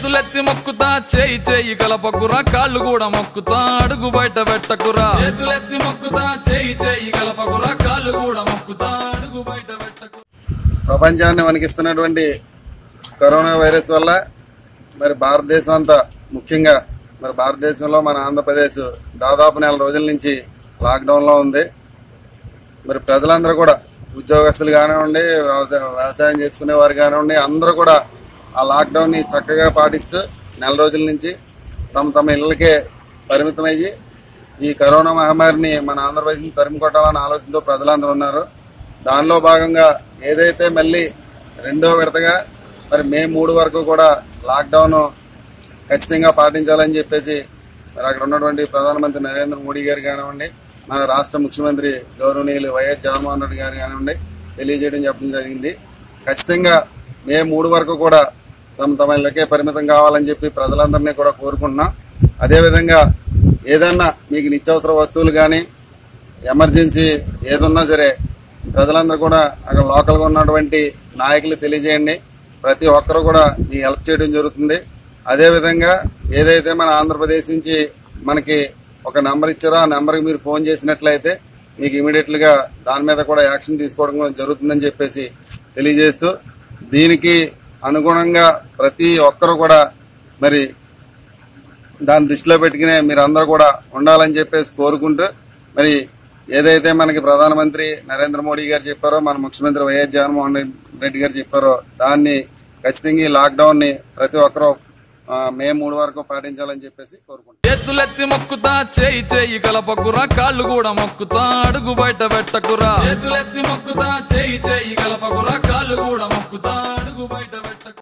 చేతులెత్తి మొక్కుతా చేయి చేయి కలపకురా కాళ్ళు కూడా మొక్కుతా అడుగు బయట పెట్టకురా చేతులెత్తి మొక్కుతా చేయి చేయి కలపకురా కాళ్ళు కూడా మొక్కుతా అడుగు బయట పెట్టకురా ప్రపంచాన్ని వణికిస్తున్నటువంటి కరోనా వైరస్ వల్ల మరి భారతదేశం అంతా ముఖ్యంగా మరి భారతదేశంలో మన ఆంధ్రప్రదేశ్ దాదాపు నెల రోజుల నుంచి లాక్డౌన్లో ఉంది మరి ప్రజలందరూ కూడా ఉద్యోగస్తులు కానివ్వండి వ్యవసాయం వ్యవసాయం చేసుకునే వారు కానివ్వండి అందరూ కూడా ఆ లాక్డౌన్ని చక్కగా పాటిస్తూ నెల రోజుల నుంచి తమ తమ ఇళ్ళకే పరిమితమయ్యి ఈ కరోనా మహమ్మారిని మన ఆంధ్రప్రదేశ్ని తరిమి కొట్టాలన్న ఆలోచనతో ప్రజలందరూ ఉన్నారు దానిలో భాగంగా ఏదైతే మళ్ళీ రెండో విడతగా మరి మే మూడు వరకు కూడా లాక్డౌన్ ఖచ్చితంగా పాటించాలని చెప్పేసి మరి అక్కడ ఉన్నటువంటి ప్రధానమంత్రి నరేంద్ర మోడీ గారు కానివ్వండి మన రాష్ట్ర ముఖ్యమంత్రి గౌరవనీయులు వైఎస్ జగన్మోహన్ రెడ్డి గారు కానివ్వండి తెలియజేయడం చెప్పడం జరిగింది ఖచ్చితంగా మే మూడు వరకు కూడా తమ తమ ఇళ్ళకే పరిమితం కావాలని చెప్పి ప్రజలందరినీ కూడా కోరుకుంటున్నాం అదేవిధంగా ఏదన్నా మీకు నిత్యావసర వస్తువులు కానీ ఎమర్జెన్సీ ఏదున్నా సరే ప్రజలందరూ కూడా అక్కడ లోకల్గా ఉన్నటువంటి నాయకులు తెలియజేయండి ప్రతి ఒక్కరు కూడా మీ హెల్ప్ చేయడం జరుగుతుంది అదేవిధంగా ఏదైతే మన ఆంధ్రప్రదేశ్ నుంచి మనకి ఒక నెంబర్ ఇచ్చారో ఆ నెంబర్కి మీరు ఫోన్ చేసినట్లయితే మీకు ఇమీడియట్గా దాని మీద కూడా యాక్షన్ తీసుకోవడం జరుగుతుందని చెప్పేసి తెలియజేస్తూ దీనికి అనుగుణంగా ప్రతి ఒక్కరు కూడా మరి దాన్ని దృష్టిలో పెట్టుకునే మీరు అందరూ కూడా ఉండాలని చెప్పేసి కోరుకుంటూ మరి ఏదైతే మనకి ప్రధానమంత్రి నరేంద్ర మోడీ గారు చెప్పారో మన ముఖ్యమంత్రి వైఎస్ జగన్మోహన్ రెడ్డి గారు చెప్పారో దాన్ని ఖచ్చితంగా ఈ లాక్డౌన్ని ప్రతి ఒక్కరూ ఆ, మే మూడు వరకు పాటించాలని చెప్పేసి కోరుకుంటున్నాను చేతులెత్తి మొక్కుతా చేయి చేయి కలపకురా కాళ్ళు కూడా మొక్కుతా అడుగు బయట పెట్టకురా చేతులెత్తి మొక్కుతా చేయి చేయి కలపకురా కాళ్ళు కూడా మొక్కుతా అడుగు బయట పెట్టకు